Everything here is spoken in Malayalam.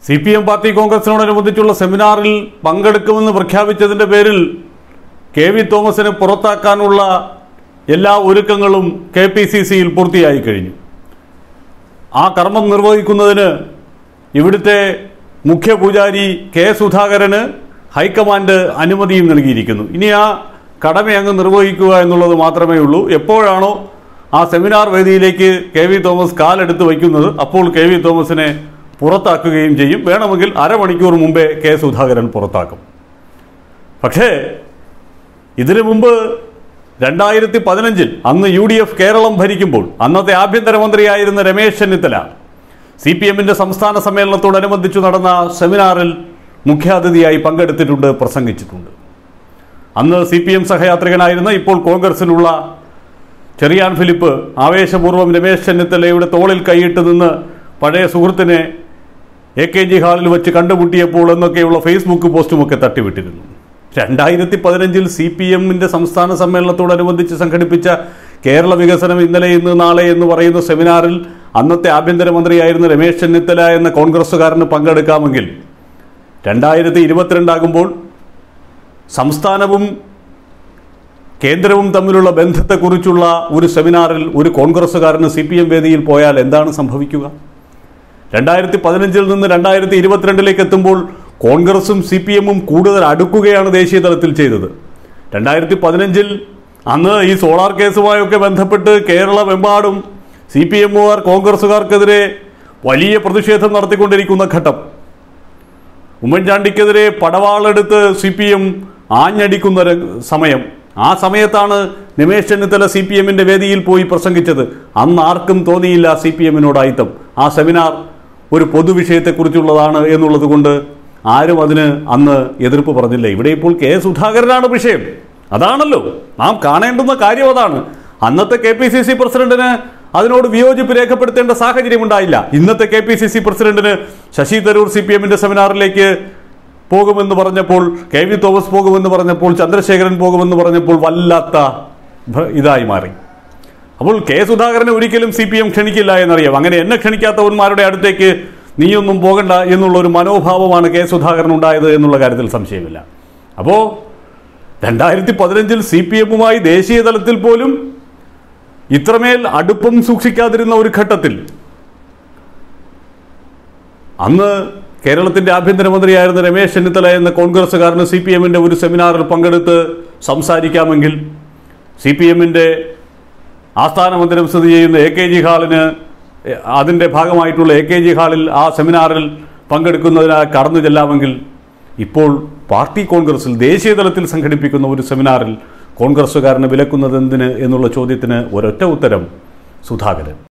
സി പി എം പാർട്ടി കോൺഗ്രസിനോടനുബന്ധിച്ചുള്ള സെമിനാറിൽ പങ്കെടുക്കുമെന്ന് പ്രഖ്യാപിച്ചതിൻ്റെ പേരിൽ കെ വി തോമസിനെ പുറത്താക്കാനുള്ള എല്ലാ ഒരുക്കങ്ങളും കെ പി സി സിയിൽ പൂർത്തിയായി കഴിഞ്ഞു ആ കർമ്മം നിർവഹിക്കുന്നതിന് ഇവിടുത്തെ മുഖ്യ പൂജാരി കെ സുധാകരന് ഹൈക്കമാൻഡ് അനുമതിയും നൽകിയിരിക്കുന്നു ഇനി ആ കടമ അങ്ങ് നിർവഹിക്കുക എന്നുള്ളത് മാത്രമേ ഉള്ളൂ എപ്പോഴാണോ ആ സെമിനാർ വേദിയിലേക്ക് കെ വി തോമസ് കാലെടുത്ത് വയ്ക്കുന്നത് അപ്പോൾ കെ വി തോമസിനെ പുറത്താക്കുകയും ചെയ്യും വേണമെങ്കിൽ അരമണിക്കൂർ മുമ്പേ കെ സുധാകരൻ പുറത്താക്കും പക്ഷേ ഇതിനു മുമ്പ് രണ്ടായിരത്തി പതിനഞ്ചിൽ അന്ന് യു ഡി എഫ് കേരളം ഭരിക്കുമ്പോൾ അന്നത്തെ ആഭ്യന്തരമന്ത്രിയായിരുന്ന രമേശ് ചെന്നിത്തല സി പി എമ്മിന്റെ സംസ്ഥാന സമ്മേളനത്തോടനുബന്ധിച്ചു നടന്ന സെമിനാറിൽ മുഖ്യാതിഥിയായി പങ്കെടുത്തിട്ടുണ്ട് പ്രസംഗിച്ചിട്ടുണ്ട് അന്ന് സി പി എം സഹയാത്രികനായിരുന്ന ഇപ്പോൾ കോൺഗ്രസിലുള്ള ചെറിയാൻ ഫിലിപ്പ് ആവേശപൂർവ്വം രമേശ് ചെന്നിത്തലയുടെ തോളിൽ കൈയിട്ട് നിന്ന് പഴയ സുഹൃത്തിനെ എ കെ ജി ഹാളിൽ വെച്ച് കണ്ടുമുട്ടിയപ്പോൾ എന്നൊക്കെയുള്ള ഫേസ്ബുക്ക് പോസ്റ്റുമൊക്കെ തട്ടിവിട്ടിരുന്നു രണ്ടായിരത്തി പതിനഞ്ചിൽ സി പി എമ്മിൻ്റെ സംസ്ഥാന സമ്മേളനത്തോടനുബന്ധിച്ച് സംഘടിപ്പിച്ച കേരള വികസനം ഇന്നലെ ഇന്ന് നാളെ എന്ന് പറയുന്ന സെമിനാറിൽ അന്നത്തെ ആഭ്യന്തരമന്ത്രിയായിരുന്ന രമേശ് ചെന്നിത്തല എന്ന കോൺഗ്രസ്സുകാരന് പങ്കെടുക്കാമെങ്കിൽ രണ്ടായിരത്തി ഇരുപത്തിരണ്ടാകുമ്പോൾ സംസ്ഥാനവും കേന്ദ്രവും തമ്മിലുള്ള ബന്ധത്തെക്കുറിച്ചുള്ള ഒരു സെമിനാറിൽ ഒരു കോൺഗ്രസ്സുകാരന് സി പി എം വേദിയിൽ പോയാൽ എന്താണ് സംഭവിക്കുക രണ്ടായിരത്തി പതിനഞ്ചിൽ നിന്ന് രണ്ടായിരത്തി ഇരുപത്തിരണ്ടിലേക്ക് എത്തുമ്പോൾ കോൺഗ്രസും സി പി എമ്മും കൂടുതൽ അടുക്കുകയാണ് ദേശീയ തലത്തിൽ ചെയ്തത് രണ്ടായിരത്തി പതിനഞ്ചിൽ അന്ന് ഈ സോളാർ കേസുമായൊക്കെ ബന്ധപ്പെട്ട് കേരളമെമ്പാടും സി പി എമ്മുകാർ കോൺഗ്രസ്സുകാർക്കെതിരെ വലിയ പ്രതിഷേധം നടത്തിക്കൊണ്ടിരിക്കുന്ന ഘട്ടം ഉമ്മൻചാണ്ടിക്കെതിരെ പടവാളെടുത്ത് സി പി എം ആഞ്ഞടിക്കുന്ന ര- സമയം ആ സമയത്താണ് രമേശ് ചെന്നിത്തല സി പി എമ്മിൻ്റെ വേദിയിൽ പോയി പ്രസംഗിച്ചത് അന്ന് ആർക്കും തോന്നിയില്ല സി പി എമ്മിനോട് അയിത്തം ആ സെമിനാർ ഒരു പൊതുവിഷയത്തെക്കുറിച്ചുള്ളതാണ് എന്നുള്ളത് കൊണ്ട് ആരും അതിന് അന്ന് എതിർപ്പ് പറഞ്ഞില്ല ഇവിടെ ഇപ്പോൾ കെ സുധാകരനാണ് വിഷയം അതാണല്ലോ നാം കാണേണ്ടുന്ന കാര്യം അതാണ് അന്നത്തെ കെ പി സി സി പ്രസിഡന്റിന് അതിനോട് വിയോജിപ്പ് രേഖപ്പെടുത്തേണ്ട സാഹചര്യം ഉണ്ടായില്ല ഇന്നത്തെ കെ പി സി സി പ്രസിഡന്റിന് ശശി തരൂർ സി പി എമ്മിന്റെ സെമിനാറിലേക്ക് പോകുമെന്ന് പറഞ്ഞപ്പോൾ കെ വി തോമസ് പോകുമെന്ന് പറഞ്ഞപ്പോൾ ചന്ദ്രശേഖരൻ പോകുമെന്ന് പറഞ്ഞപ്പോൾ വല്ലാത്ത ഭ- ഇതായി മാറി അപ്പോൾ കെ സുധാകരനെ ഒരിക്കലും സി പി എം ക്ഷണിക്കില്ല എന്നറിയാം അങ്ങനെ എന്നെ ക്ഷണിക്കാത്തവന്മാരുടെ അടുത്തേക്ക് നീയൊന്നും പോകണ്ട എന്നുള്ള ഒരു മനോഭാവമാണ് കെ സുധാകരൻ ഉണ്ടായത് എന്നുള്ള കാര്യത്തിൽ സംശയമില്ല അപ്പോൾ രണ്ടായിരത്തി പതിനഞ്ചിൽ സി പി എമ്മുമായി ദേശീയ തലത്തിൽ പോലും ഇത്രമേൽ അടുപ്പം സൂക്ഷിക്കാതിരുന്ന ഒരു ഘട്ടത്തിൽ അന്ന് കേരളത്തിന്റെ ആഭ്യന്തരമന്ത്രിയായിരുന്ന രമേശ് ചെന്നിത്തല എന്ന കോൺഗ്രസ്സുകാരന് സി പി എമ്മിന്റെ ഒരു സെമിനാറിൽ പങ്കെടുത്ത് സംസാരിക്കാമെങ്കിൽ സി പി എമ്മിന്റെ ആസ്ഥാന മന്ദിരം സ്ഥിതി ചെയ്യുന്ന എ കെ ജി ഹാളിന് എ- അതിൻ്റെ ഭാഗമായിട്ടുള്ള എ കെ ജി ഹാളിൽ ആ സെമിനാറിൽ പങ്കെടുക്കുന്നതിനായി കടന്നു ചെല്ലാമെങ്കിൽ ഇപ്പോൾ പാർട്ടി കോൺഗ്രസിൽ ദേശീയ തലത്തിൽ സംഘടിപ്പിക്കുന്ന ഒരു സെമിനാറിൽ കോൺഗ്രസ്സുകാരനെ വിലക്കുന്നത് എന്തിന് എന്നുള്ള ചോദ്യത്തിന് ഒരൊറ്റ ഉത്തരം സുധാകരൻ